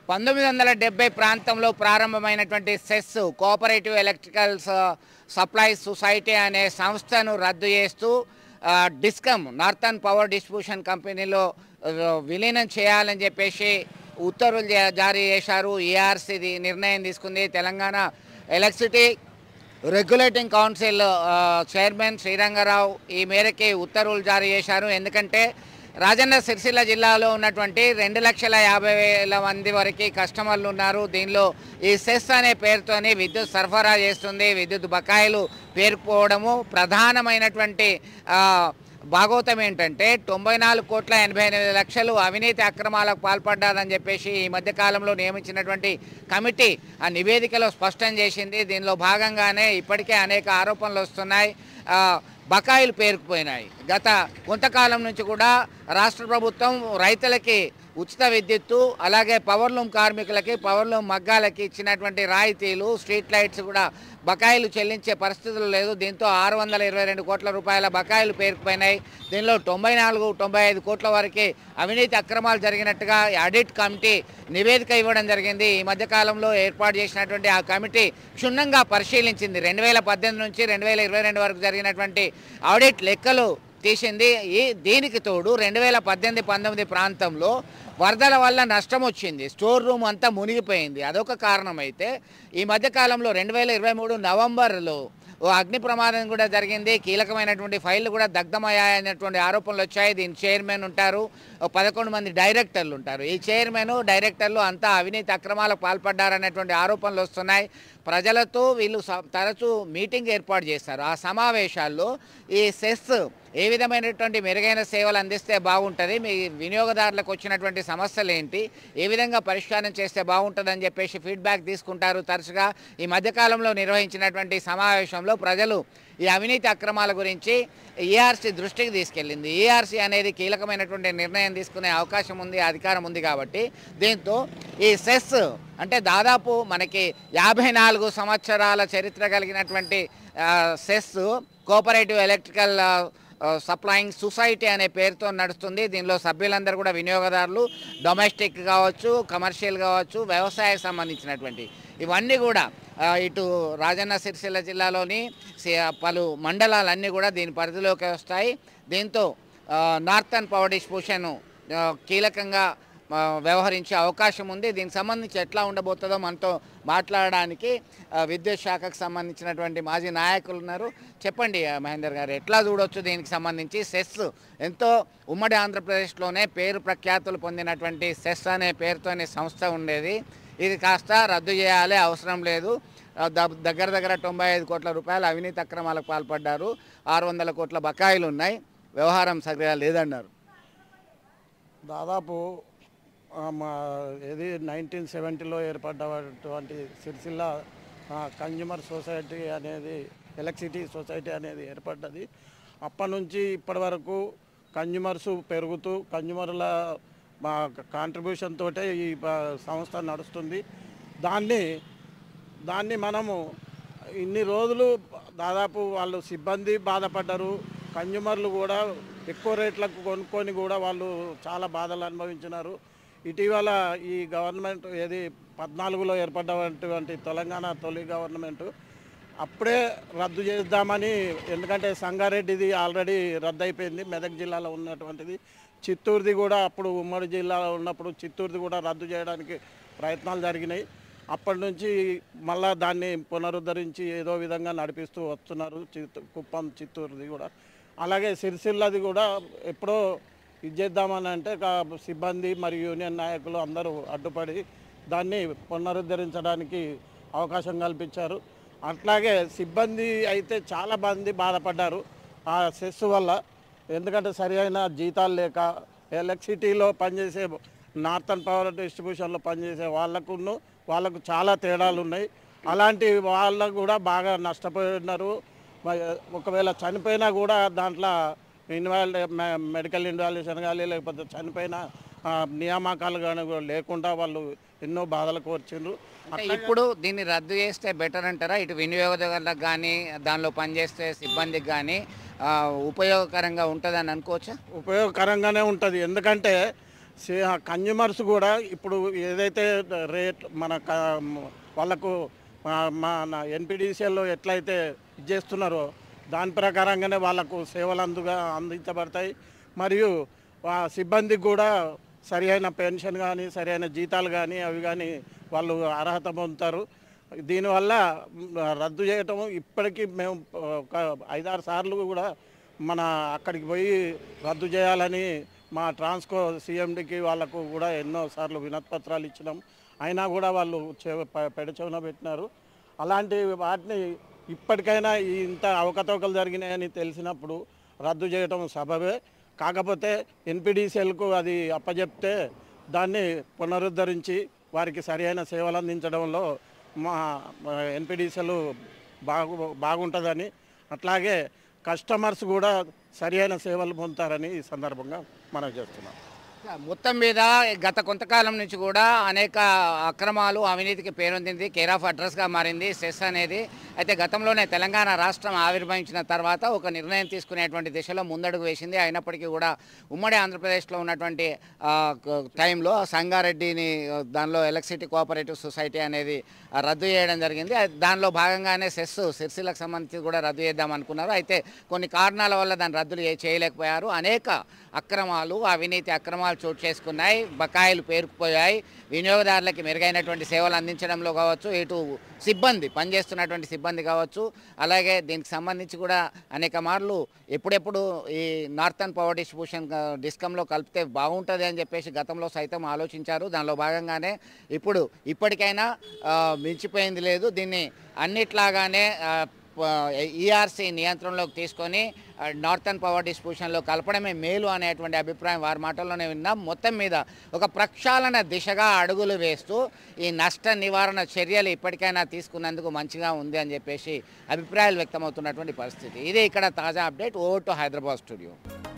పంతొమ్మిది వందల డెబ్బై ప్రాంతంలో ప్రారంభమైనటువంటి సెస్ కోఆపరేటివ్ ఎలక్ట్రికల్ స- సప్లైస్ సొసైటీ అనే సంస్థను రద్దు చేస్తూ ఆ, డిస్కమ్ నార్థన్ పవర్ డిస్ట్రిబ్యూషన్ కంపెనీలో ఆ, విలీనం చేయాలని చెప్పేసి ఉత్తర్వులు జా- జారీ చేశారు ఈఆర్సీది నిర్ణయం తీసుకుంది తెలంగాణ ఎలక్ట్రిసిటీ రెగ్యులేటింగ్ కౌన్సిల్ ఆ, చైర్మన్ శ్రీరంగరావు ఈ మేరకి ఉత్తర్వులు జారీ చేశారు ఎందుకంటే రాజన్న సిరిసిల్ల జిల్లాలో ఉన్నటువంటి రెండు లక్షల యాభై వేల మంది వరకు కస్టమర్లు ఉన్నారు దీనిలో ఈ సెస్ అనే పేరుతోని విద్యుత్ సరఫరా చేస్తుంది విద్యుత్ బకాయిలు పేరుకుపోవడము ప్రధానమైనటువంటి ఆ, భాగవతం ఏంటంటే తొంభై నాలుగు కోట్ల ఎనభై ఎనిమిది లక్షలు అవినీతి అక్రమాలకు పాల్పడ్డారని చెప్పేసి ఈ మధ్య కాలంలో నియమించినటువంటి కమిటీ ఆ నివేదికలో స్పష్టం చేసింది దీనిలో భాగంగానే ఇప్పటికే అనేక ఆరోపణలు వస్తున్నాయి ఆ, బకాయిలు పేరుకుపోయినాయి గత కొంతకాలం నుంచి కూడా రాష్ట్ర ప్రభుత్వం రైతులకి ఉచిత విద్యుత్తు అలాగే పవర్లూమ్ కార్మికులకి పవర్లూమ్ మగ్గాలకి ఇచ్చినటువంటి రాయితీలు స్ట్రీట్ లైట్స్ కూడా బకాయిలు చెల్లించే పరిస్థితులు లేదు దీంతో ఆరు వందల ఇరవై రెండు కోట్ల రూపాయల బకాయిలు పేరుకుపోయినాయి దీనిలో తొంభై నాలుగు తొంభై ఐదు కోట్ల వరకు అవినీతి అక్రమాలు జరిగినట్టుగా ఆడిట్ కమిటీ నివేదిక ఇవ్వడం జరిగింది ఈ మధ్య కాలంలో ఏర్పాటు చేసినటువంటి ఆ కమిటీ క్షుణ్ణంగా పరిశీలించింది రెండు వేల పద్దెనిమిది నుంచి రెండు వేల ఇరవై రెండు వరకు జరిగినటువంటి ఆడిట్ లెక్కలు తీసింది ఈ దీనికి తోడు రెండు వేల పద్దెనిమిది పంతొమ్మిది ప్రాంతంలో వరదల వల్ల నష్టం వచ్చింది స్టోర్ రూమ్ అంతా మునిగిపోయింది అదొక కారణం అయితే ఈ మధ్యకాలంలో రెండు వేల ఇరవై మూడు నవంబర్లో ఓ అగ్ని ప్రమాదం కూడా జరిగింది కీలకమైనటువంటి ఫైళ్లు కూడా దగ్ధమయ్యాయనేటువంటి ఆరోపణలు వచ్చాయి దీని చైర్మన్ ఉంటారు ఓ పదకొండు మంది డైరెక్టర్లు ఉంటారు ఈ చైర్మన్ డైరెక్టర్లు అంతా అవినీతి అక్రమాలకు పాల్పడ్డారనేటువంటి ఆరోపణలు వస్తున్నాయి ప్రజలతో వీళ్ళు స- తరచూ మీటింగ్ ఏర్పాటు చేస్తారు ఆ సమావేశాల్లో ఈ సెస్ ఏ విధమైనటువంటి మెరుగైన సేవలు అందిస్తే బాగుంటుంది మీ వినియోగదారులకు వచ్చినటువంటి సమస్యలు ఏంటి ఏ విధంగా పరిష్కారం చేస్తే బాగుంటుందని చెప్పేసి ఫీడ్బ్యాక్ తీసుకుంటారు తరచుగా ఈ మధ్యకాలంలో నిర్వహించినటువంటి సమావేశంలో ప్రజలు ఈ అవినీతి అక్రమాల గురించి ఈఆర్సీ దృష్టికి తీసుకెళ్ళింది ఈఆర్సీ అనేది కీలకమైనటువంటి నిర్ణయం తీసుకునే అవకాశం ఉంది అధికారం ఉంది కాబట్టి దీంతో ఈ సెస్ అంటే దాదాపు మనకి యాభై నాలుగు సంవత్సరాల చరిత్ర కలిగినటువంటి ఆ, సెస్ కోఆపరేటివ్ ఎలక్ట్రికల్ ఆ, ఆ, సప్లయింగ్ సొసైటీ అనే పేరుతో నడుస్తుంది దీనిలో సభ్యులందరూ కూడా వినియోగదారులు డొమెస్టిక్ కావచ్చు కమర్షియల్ కావచ్చు వ్యవసాయానికి సంబంధించినటువంటి ఇవన్నీ కూడా ఆ, ఇటు రాజన్న సిరిసిల్ల జిల్లాలోని సి- పలు మండలాలన్నీ కూడా దీని పరిధిలోకి వస్తాయి దీంతో ఆ, నార్థన్ పవర్ డిస్ట్రిబ్యూషన్ ఆ, కీలకంగా ఆ, వ్యవహరించే అవకాశం ఉంది దీనికి సంబంధించి ఎట్లా ఉండబోతుందో మనతో మాట్లాడడానికి ఆ, విద్యుత్ శాఖకు సంబంధించినటువంటి మాజీ నాయకులు ఉన్నారు చెప్పండి ఆ, మహేందర్ గారు ఎట్లా చూడొచ్చు దీనికి సంబంధించి సెస్ ఎంతో ఉమ్మడి ఆంధ్రప్రదేశ్లోనే పేరు ప్రఖ్యాతులు పొందినటువంటి సెస్ అనే పేరుతోనే సంస్థ ఉండేది ఇది కాస్త రద్దు చేయాలి అవసరం లేదు ఆ, ద- దగ్గర దగ్గర తొంభై ఐదు కోట్ల రూపాయలు అవినీతి అక్రమాలకు పాల్పడ్డారు ఆరు వందల కోట్ల బకాయిలు ఉన్నాయి వ్యవహారం సరిగా లేదన్నారు దాదాపు ఆ, మా ఏది నైన్టీన్ సెవెంటీలో ఏర్పడ్డటువంటి సిరిసిల్ల కన్జ్యూమర్ సొసైటీ అనేది ఎలక్ట్రిసిటీ సొసైటీ అనేది ఏర్పడ్డది అప్పటి నుంచి ఇప్పటి వరకు కన్జ్యూమర్స్ పెరుగుతూ కన్జ్యూమర్ల మా కాంట్రిబ్యూషన్ తోటే ఈ ప- సంస్థ నడుస్తుంది దాన్ని దాన్ని మనము ఇన్ని రోజులు దాదాపు వాళ్ళు సిబ్బంది బాధపడ్డారు కన్జ్యూమర్లు కూడా ఎక్కువ రేట్లకు కొనుక్కొని కూడా వాళ్ళు చాలా బాధలు అనుభవించినారు ఇటీవల ఈ గవర్నమెంట్ ఏది పద్నాలుగులో ఏర్పడ్డటువంటి తెలంగాణ తొలి గవర్నమెంట్ అప్పుడే రద్దు చేద్దామని ఎందుకంటే సంగారెడ్డిది ఆల్రెడీ రద్దు అయిపోయింది మెదక్ జిల్లాలో ఉన్నటువంటిది చిత్తూరుది కూడా అప్పుడు ఉమ్మడి జిల్లాలో ఉన్నప్పుడు చిత్తూరుది కూడా రద్దు చేయడానికి ప్రయత్నాలు జరిగినాయి అప్పటి నుంచి మళ్ళా దాన్ని పునరుద్ధరించి ఏదో విధంగా నడిపిస్తూ వస్తున్నారు చిత్తూ కుప్పం చిత్తూరుది కూడా అలాగే సిరిసిల్లది కూడా ఎప్పుడో ఇది చేద్దామని అంటే కా- సిబ్బంది మరియు యూనియన్ నాయకులు అందరూ అడ్డుపడి దాన్ని పునరుద్ధరించడానికి అవకాశం కల్పించారు అట్లాగే సిబ్బంది అయితే చాలా మంది బాధపడ్డారు ఆ సెస్ వల్ల ఎందుకంటే సరి అయిన జీతాలు లేక ఎలక్ట్రిసిటీలో పనిచేసే నార్థన్ పవర్ డిస్ట్రిబ్యూషన్లో పనిచేసే వాళ్ళకును వాళ్ళకు చాలా తేడాలు ఉన్నాయి అలాంటి వాళ్ళకు కూడా బాగా నష్టపోయి ఉన్నారు మ- ఒకవేళ చనిపోయినా కూడా దాంట్లో ఇన్వాల్వ్ మెడికల్ ఇన్వాల్యూషన్ కానీ లేకపోతే చనిపోయిన ఆ, నియామకాలు కానీ కూడా లేకుండా వాళ్ళు ఎన్నో బాధలకు వచ్చిండ్రు అంటే ఇప్పుడు దీన్ని రద్దు చేస్తే బెటర్ అంటారా ఇటు వినియోగదారులకు కానీ దానిలో పనిచేస్తే సిబ్బందికి కానీ ఆ, ఉపయోగకరంగా ఉంటుందని అనుకోవచ్చా ఉపయోగకరంగానే ఉంటుంది ఎందుకంటే కన్జ్యూమర్స్ కూడా ఇప్పుడు ఏదైతే రేట్ మన క- వాళ్ళకు మా- మన ఎన్పిడిసిఎల్లో ఎట్లయితే ఇది చేస్తున్నారో దాని ప్రకారంగానే వాళ్ళకు సేవలు అందుగా అందించబడతాయి మరియు ఆ సిబ్బందికి కూడా సరి అయిన పెన్షన్ కానీ సరి అయిన జీతాలు కానీ అవి కానీ వాళ్ళు అర్హత పొందుతారు దీనివల్ల మ్, రద్దు చేయటం ఇప్పటికీ మేము ఒక ఐదారు సార్లు కూడా మన అక్కడికి పోయి రద్దు చేయాలని మా ట్రాన్స్కో సీఎండికి వాళ్ళకు కూడా ఎన్నో సార్లు వినతిపత్రాలు ఇచ్చినాం అయినా కూడా వాళ్ళు చె ప- పెడచెవిన పెట్టినారు అలాంటి వాటిని ఇప్పటికైనా ఈ ఇంత అవకతవకలు జరిగినాయని తెలిసినప్పుడు రద్దు చేయటం సబబే కాకపోతే ఎన్పిడిసిఎల్కు అది అప్పచెప్తే దాన్ని పునరుద్ధరించి వారికి సరైన సేవలు అందించడంలో మా ఎన్పిడిసిఎల్ బాగు బాగుంటుందని అట్లాగే కస్టమర్స్ కూడా సరైన సేవలు పొందుతారని ఈ సందర్భంగా మనం చేస్తున్నాం మొత్తం మీద గత కొంతకాలం నుంచి కూడా అనేక అక్రమాలు అవినీతికి పేరొందింది కేర్ ఆఫ్ అడ్రస్గా మారింది సెస్ అనేది అయితే గతంలోనే తెలంగాణ రాష్ట్రం ఆవిర్భవించిన తర్వాత ఒక నిర్ణయం తీసుకునేటువంటి దిశలో ముందడుగు వేసింది అయినప్పటికీ కూడా ఉమ్మడి ఆంధ్రప్రదేశ్లో ఉన్నటువంటి ఆ, క- టైంలో సంగారెడ్డిని ఆ, దానిలో ఎలక్ట్రిసిటీ కోఆపరేటివ్ సొసైటీ అనేది ఆ, రద్దు చేయడం జరిగింది అది- దానిలో భాగంగానే సెస్ సిరిసిల్లకు సంబంధించి కూడా రద్దు చేద్దాం అనుకున్నారు అయితే కొన్ని కారణాల వల్ల దాన్ని రద్దులు చే- చేయలేకపోయారు అనేక అక్రమాలు అవినీతి అక్రమాలు చోటు చేసుకున్నాయి బకాయిలు పేరుకుపోయాయి వినియోగదారులకి మెరుగైనటువంటి సేవలు అందించడంలో కావచ్చు ఇటు సిబ్బంది పనిచేస్తున్నటువంటి సిబ్బంది కావచ్చు అలాగే దీనికి సంబంధించి కూడా అనేక మార్లు ఎప్పుడెప్పుడు ఈ నార్థన్ పవర్ డిస్ట్రిబ్యూషన్ డిస్కంలో కలిపితే బాగుంటుంది అని చెప్పేసి గతంలో సైతం ఆలోచించారు దానిలో భాగంగానే ఇప్పుడు ఇప్పటికైనా ఆ, మించిపోయింది లేదు దీన్ని అన్నిట్లాగానే ఆ, ఈఆర్సీ నియంత్రణలోకి తీసుకొని ఆ, నార్థన్ పవర్ డిస్ట్రిబ్యూషన్లో కలపడమే మేలు అనేటువంటి అభిప్రాయం వారి మాటల్లోనే విన్నాం మొత్తం మీద ఒక ప్రక్షాళన దిశగా అడుగులు వేస్తూ ఈ నష్ట నివారణ చర్యలు ఇప్పటికైనా తీసుకున్నందుకు మంచిగా ఉంది అని చెప్పేసి అభిప్రాయాలు వ్యక్తమవుతున్నటువంటి పరిస్థితి ఇదే ఇక్కడ తాజా update over to Hyderabad studio